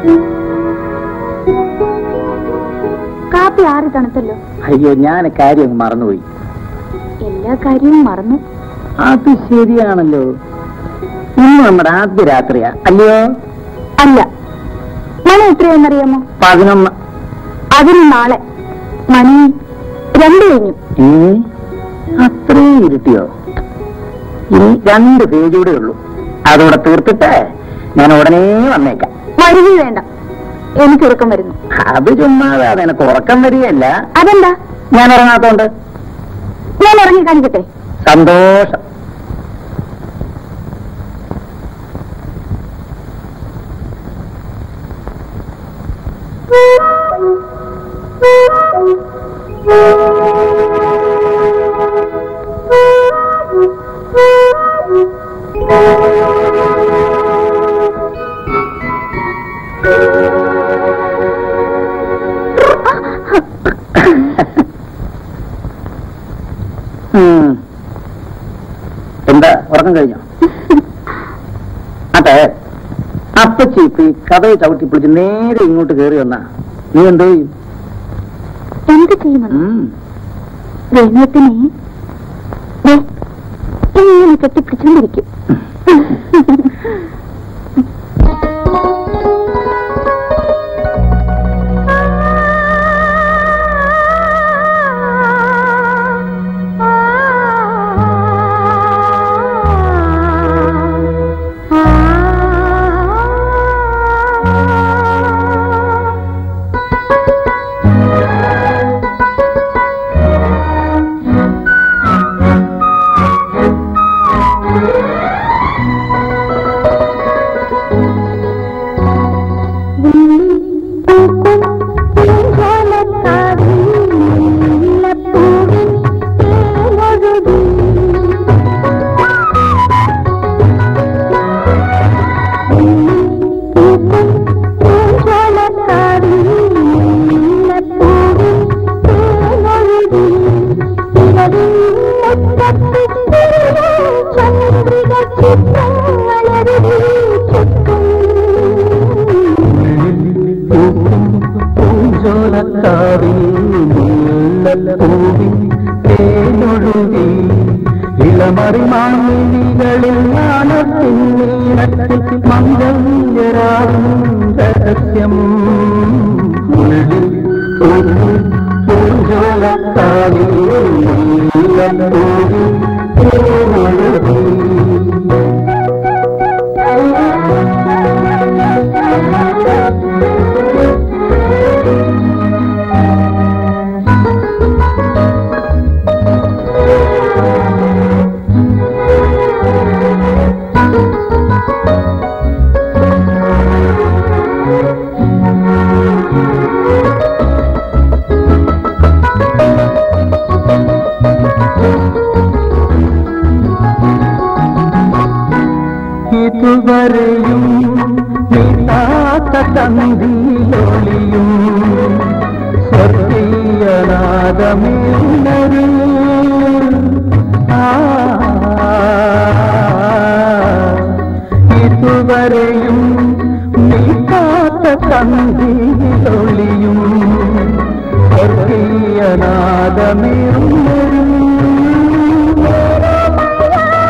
കാപ്പി ആറി തണുത്തല്ലോ അയ്യോ ഞാൻ കാര്യം അങ്ങ് മറന്നുപോയി എല്ലാ കാര്യവും മറന്നു അത് ശരിയാണല്ലോ ഇന്ന് നമ്മുടെ ആദ്യ രാത്രിയാ അല്ലയോ അല്ല മണി എത്രയെന്നറിയാമോ പതിനൊന്ന് അതിന് നാളെ മണി രണ്ടു കഴിഞ്ഞു ഏ അത്രയും ഇരുട്ടിയോ ഇനി രണ്ട് പേജ് കൂടെ ഉള്ളൂ അതോടെ തീർത്തിട്ട് ഞാൻ ഉടനെ വന്നേക്കാം വരിക വേണ്ട എനിക്ക് ഉറക്കം വരുന്നു അത് ചുമ്മാതെ നിനക്ക് ഉറക്കം വരികയല്ല അതെന്താ ഞാൻ ഇറങ്ങാത്തോണ്ട് ഞാൻ ഉറങ്ങി കാണിക്കട്ടെ സന്തോഷം ഉം. എന്താ ഉറക്കം കഴിഞ്ഞോ അതെ അപ്പച്ചി ഇപ്പൊ ഈ കഥയെ ചവിട്ടി പിടിച്ച് നേരെ ഇങ്ങോട്ട് കയറി വന്നാ നീ എന്തോ ചെയ്യും എന്ത് ചെയ്യുമെന്ന് ഉം. വേണത്തിനെ ദേ, ഇങ്ങനെ കെട്ടിപ്പിടിച്ചുകൊണ്ടിരിക്കും ഇളമറിമാണികളിൽ ജ്ഞാനത്തിനീരത്തിൽ മംഗല്യരാകും രഹസ്യം ഉള്ളിൽ ഒരു പൂജോലത്താവിൽ നീലപ്പൂവിൽ തേനൊഴുകി. ഇതുവരെയും നീട്ടാത്ത തന്തിയൊളിയും സ്വർഗീയനാദമേന്നൊരു ആ ഇതുവരെയും നീട്ടാത്ത തന്തിയൊളിയും സ്വർഗീയനാദമേന്നൊരു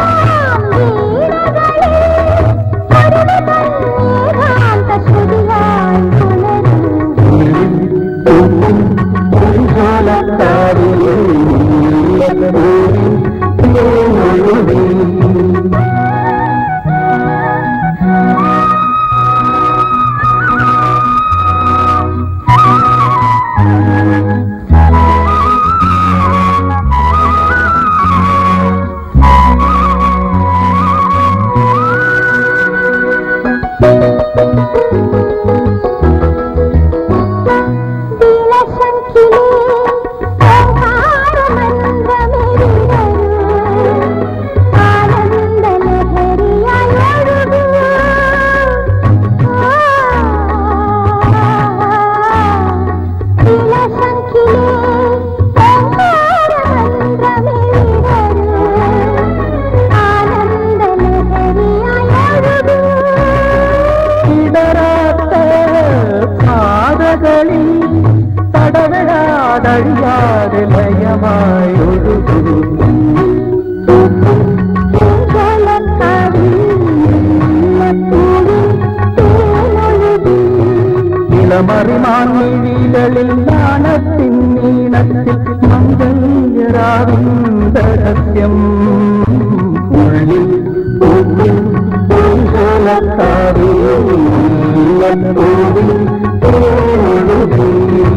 കാതഴിയാതെ ലയമായി ഒഴുകും ഇളമറിമാൻമിഴികളിൽ നാണത്തിൻ നീണത്തിൽ മംഗല്യരാവിന്ദ രഹസ്യം ഉള്ളിൽ ഉള്ളിൽ പൂങ്കാലക്കാവിൽ പൂവിൽ തേനൊഴുകി.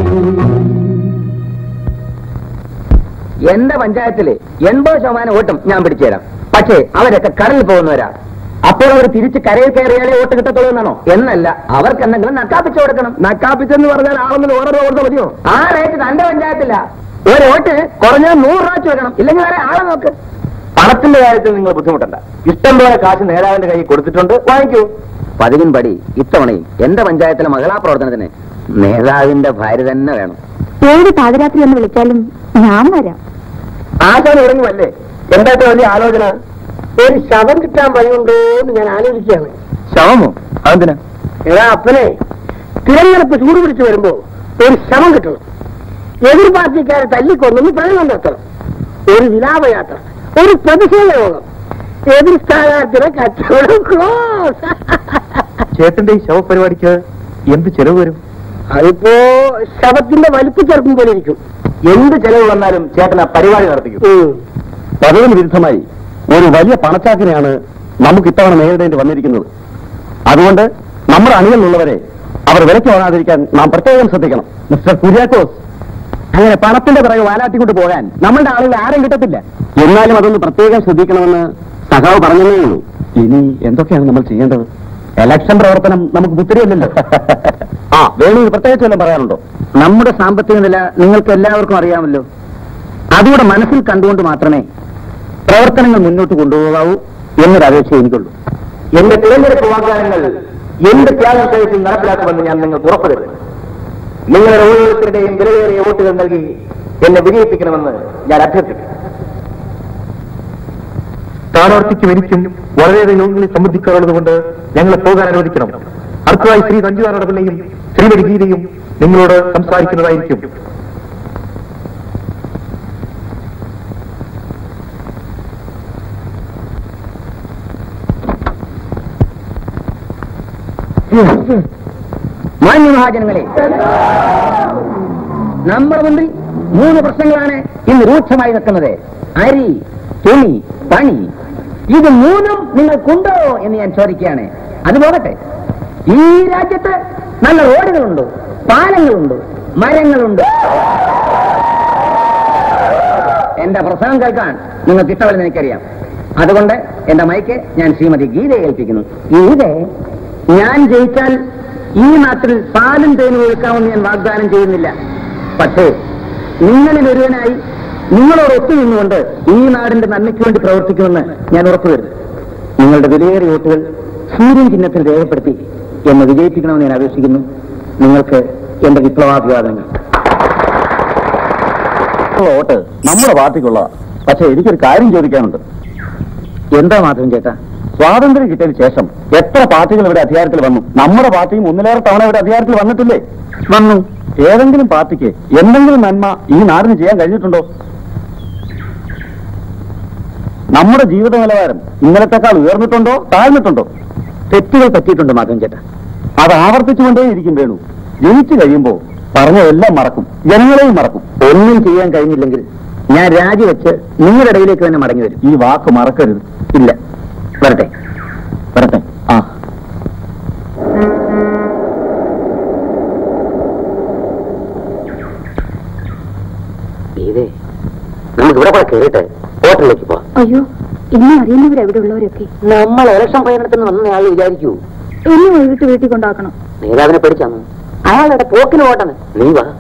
എന്റെ പഞ്ചായത്തിലെ എൺപത് ശതമാനം വോട്ടും ഞാൻ പിടിച്ചു തരാം പക്ഷേ അവരൊക്കെ കടലിൽ പോകുന്നവരാ അപ്പോൾ അവർ തിരിച്ച് കരയിൽ കയറിയാലേ വോട്ട് കിട്ടത്തുള്ളൂ എന്നാണോ എന്നല്ല അവർക്ക് എന്തെങ്കിലും നക്കാപ്പിച്ചു കൊടുക്കണം നക്കാപ്പിച്ചെന്ന് പറഞ്ഞാൽ ആളൊന്നും ഓർഡർ കൊടുത്താൽ മതിയോ ആ റേറ്റ് തന്റെ പഞ്ചായത്തില്ല ഒരു വോട്ട് കുറഞ്ഞ നൂറ് രൂപ വെച്ച് വെക്കണം ഇല്ലെങ്കിൽ വേറെ ആളെ നോക്ക് പണത്തിന്റെ കാര്യത്തിൽ നിങ്ങൾ ബുദ്ധിമുട്ടണ്ട ഇഷ്ടം പോലെ കാശ് നേതാവിന്റെ കയ്യിൽ കൊടുത്തിട്ടുണ്ട് വാങ്ങിക്കൂ പതിവിൻ പടി ഇത്തവണയും എന്റെ പഞ്ചായത്തിലെ മഹിളാ പ്രവർത്തനത്തിന് നേതാവിന്റെ ഭാര്യ തന്നെ വേണം ഏത് പാതിരാത്രി എന്ന് വിളിച്ചാലും ഞാൻ വരാം ആശാൻ ഇറങ്ങുമല്ലേ എന്താ ഇത്ര വലിയ ആലോചന ഒരു ശവം കിട്ടാൻ വഴിയുണ്ടോ എന്ന് ഞാൻ ആലോചിക്കുകയാണ് ശവമോ അതെന്തിനാ ഏതാ അപ്പനെ തിരഞ്ഞെടുപ്പ് ചൂട് പിടിച്ചു വരുമ്പോ ഒരു ശവം കിട്ടണം എതിർ പാർട്ടിക്കാരെ തല്ലിക്കൊന്നു പ്രകടനം നടത്തണം ഒരു വിലാപയാത്ര ഒരു പ്രതിഷേധ യോഗം എതിർ സ്ഥാനാർത്ഥിയുടെ കച്ചവടം ക്ലോസ് ചേട്ടന്റെ ഈ ശവപരിപാടിക്ക് എന്ത് ചെലവ് വരും അതിപ്പോ ശവത്തിന്റെ വലിപ്പ് ചെറുപ്പം പോലെ ഇരിക്കും എന്ത് ചെലവ് വന്നാലും ചേട്ടൻ ആ പരിപാടി നടത്തിക്കും ഉം. പതിവിന് വിരുദ്ധമായി ഒരു വലിയ പണച്ചാക്കിനെയാണ് നമുക്ക് ഇത്തവണ നേരിടേണ്ടി വന്നിരിക്കുന്നത് അതുകൊണ്ട് നമ്മുടെ അണികളിലുള്ളവരെ അവർ വിലക്ക് വാങ്ങാതിരിക്കാൻ നാം പ്രത്യേകം ശ്രദ്ധിക്കണം മിസ്റ്റർ കുര്യാക്കോസ് അങ്ങനെ പണത്തിന്റെ പിറകെ വാലാട്ടിക്കൊണ്ട് പോകാൻ നമ്മളുടെ ആളുകൾ ആരും കിട്ടത്തില്ല എന്നാലും അതൊന്ന് പ്രത്യേകം ശ്രദ്ധിക്കണമെന്ന് സഖാവ് പറഞ്ഞതേ ഉള്ളൂ ഇനി എന്തൊക്കെയാണ് നമ്മൾ ചെയ്യേണ്ടത് എലക്ഷൻ പ്രവർത്തനം നമുക്ക് പുത്തിരിയല്ലല്ലോ ആ വേണു പ്രത്യേകിച്ച് വല്ലതും പറയാനുണ്ടോ നമ്മുടെ സാമ്പത്തിക നില നിങ്ങൾക്ക് എല്ലാവർക്കും അറിയാമല്ലോ അതുകൂടെ മനസ്സിൽ കണ്ടുകൊണ്ട് മാത്രമേ പ്രവർത്തനങ്ങൾ മുന്നോട്ട് കൊണ്ടുപോകാവൂ എന്നൊരു അപേക്ഷ എനിക്കുള്ളൂ എന്റെ തിരഞ്ഞെടുപ്പ് വാഗ്ദാനങ്ങൾ എന്ത് ത്യാഗം സഹിച്ചും നടപ്പിലാക്കുമെന്ന് ഞാൻ നിങ്ങൾക്ക് ഉറപ്പ് തരുന്നു നിങ്ങളുടെ ഓരോരുത്തരുടെയും വിലയേറിയ വോട്ടുകൾ നൽകി എന്നെ വിജയിപ്പിക്കണമെന്ന് ഞാൻ അഭ്യർത്ഥിക്കുന്നു സ്ഥാനാർത്ഥിക്കും എനിക്കും വളരെയേറെ യോഗങ്ങളിൽ സംബന്ധിക്കാറുള്ളത് കൊണ്ട് ഞങ്ങളെ പോകാൻ അനുവദിക്കണം അടുത്തതായി ശ്രീ രഞ്ജുനാരുടെ പിള്ളയും ശ്രീമതി ഗീതയും നിങ്ങളോട് സംസാരിക്കുന്നതായിരിക്കും മാന്യ മഹാജനങ്ങളെ നമ്മുടെ മുമ്പിൽ മൂന്ന് പ്രശ്നങ്ങളാണ് ഇന്ന് രൂക്ഷമായി നിൽക്കുന്നത് അരി തുണി പണി ഇത് മൂന്നും നിങ്ങൾക്കുണ്ടോ എന്ന് ഞാൻ ചോദിക്കുകയാണ് അത് പോകട്ടെ ഈ രാജ്യത്ത് നല്ല റോഡുകളുണ്ട് പാലങ്ങളുണ്ട് മരങ്ങളുണ്ട് എന്റെ പ്രസംഗം കേൾക്കാൻ നിങ്ങൾക്ക് ഇഷ്ടമല്ലെന്ന് എനിക്കറിയാം അതുകൊണ്ട് എന്റെ മൈക്ക് ഞാൻ ശ്രീമതി ഗീതയെ ഏൽപ്പിക്കുന്നു ഗീതേ ഞാൻ ജയിച്ചാൽ ഈ നാട്ടിൽ പാലും തേനും ഒഴുക്കാമെന്ന് ഞാൻ വാഗ്ദാനം ചെയ്യുന്നില്ല പക്ഷേ നിങ്ങളിൽ ഒരുവനായി നിങ്ങളോട് ഒത്തുനിന്നുകൊണ്ട് ഈ നാടിന്റെ നന്മയ്ക്ക് വേണ്ടി പ്രവർത്തിക്കുമെന്ന് ഞാൻ ഉറപ്പുവരുന്നു നിങ്ങളുടെ വിലയേറിയ വോട്ടുകൾ സൂര്യൻ ചിഹ്നത്തിൽ രേഖപ്പെടുത്തി എന്നെ വിജയിപ്പിക്കണമെന്ന് ഞാൻ അപേക്ഷിക്കുന്നു നിങ്ങൾക്ക് എന്റെ വിപ്ലവാഭിവാദങ്ങൾ വോട്ട് നമ്മുടെ പാർട്ടിക്കുള്ള പക്ഷെ എനിക്കൊരു കാര്യം ചോദിക്കാനുണ്ട് എന്താ മാധവൻ ചേട്ടാ സ്വാതന്ത്ര്യം കിട്ടിയതിന് ശേഷം എത്ര പാർട്ടികൾ ഇവിടെ അധികാരത്തിൽ വന്നു നമ്മുടെ പാർട്ടിയും ഒന്നിലേറെ തവണ ഇവിടെ അധികാരത്തിൽ വന്നിട്ടില്ലേ വന്നു ഏതെങ്കിലും പാർട്ടിക്ക് എന്തെങ്കിലും നന്മ ഈ നാടിന് ചെയ്യാൻ കഴിഞ്ഞിട്ടുണ്ടോ നമ്മുടെ ജീവിത നിലവാരം ഇന്നലത്തെക്കാൾ ഉയർന്നിട്ടുണ്ടോ താഴ്ന്നിട്ടുണ്ടോ തെറ്റുകൾ പറ്റിയിട്ടുണ്ട് മാധവൻ ചേട്ടാ അത് ആവർത്തിച്ചുകൊണ്ടേയിരിക്കും വേണു ജനിച്ചു കഴിയുമ്പോ പറഞ്ഞതെല്ലാം മറക്കും ജനങ്ങളെയും മറക്കും ഒന്നും ചെയ്യാൻ കഴിഞ്ഞില്ലെങ്കിൽ ഞാൻ രാജിവെച്ച് നിങ്ങളുടെ ഇടയിലേക്ക് തന്നെ മടങ്ങി വരും ഈ വാക്ക് മറക്കരുത് ഇല്ല വരട്ടെ വരട്ടെ ആ ഇതേ നമുക്ക് ഇവിടെ കൂടെ കയറിയിട്ട് ഹോട്ടലിലേക്ക് പോവാം അയ്യോ ഇന്ന് അറിയുന്നവർ എവിടെ ഉള്ളവരൊക്കെ നമ്മൾ ഇലക്ഷൻ പ്രചരണത്തിന് വന്നയാൾ വിചാരിക്കൂ എന്നെ വൈകിട്ട് വീട്ടിൽ കൊണ്ടാക്കണം നേതാവിനെ പേടിച്ചാണ് അയാളുടെ പോക്കിന് ഓട്ടണ് നീ വാ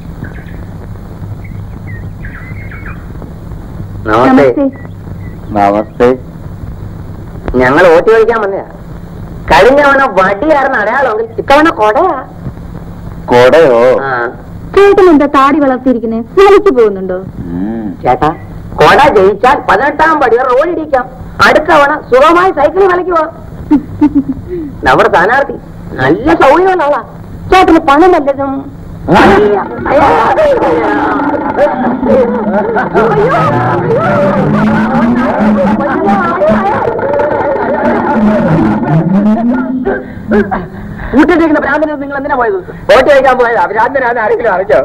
നമസ്തേ നമസ്തേ ഞങ്ങൾ വോട്ട് ചോദിക്കാൻ വന്നയാ കഴിഞ്ഞ തവണ വടിയാർന്ന അടയാളമെങ്കിൽ ഇത്തവണ കൊടയാ കൊടയോ ചേട്ടൻ എന്താ താടി വളർത്തിയിരിക്കുന്നത് ജോലിക്ക് പോകുന്നുണ്ടോ ചേട്ടാ കൊട ജയിച്ചാൽ പതിനെട്ടാം പടി റോഡിടിക്കാം അടുത്ത തവണ സുഖമായി സൈക്കിളിൽ വിലക്ക് പോവാം നമ്മുടെ സ്ഥാനാർത്ഥി നല്ല സൗകര്യമുള്ള ആളാ ചേട്ടന് പണം വല്ലതും കൂട്ടിട്ടിരിക്കുന്ന ഭ്രാന്തനെ നിങ്ങൾ എന്തിനാ പോയത് വോട്ട് കഴിക്കാൻ പോയതാ ഭ്രാന്തനാന്ന് ആരെങ്കിലും അറിഞ്ഞോ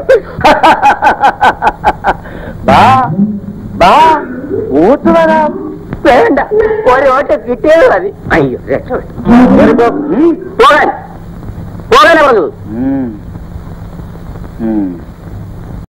ബാ ബാ വോട്ട് വരാം വേണ്ട ഒരു വോട്ട് കിട്ടിയത് മതി അയ്യോ രക്ഷപ്പെട്ടു പോകാൻ പോകാനാ പറഞ്ഞത്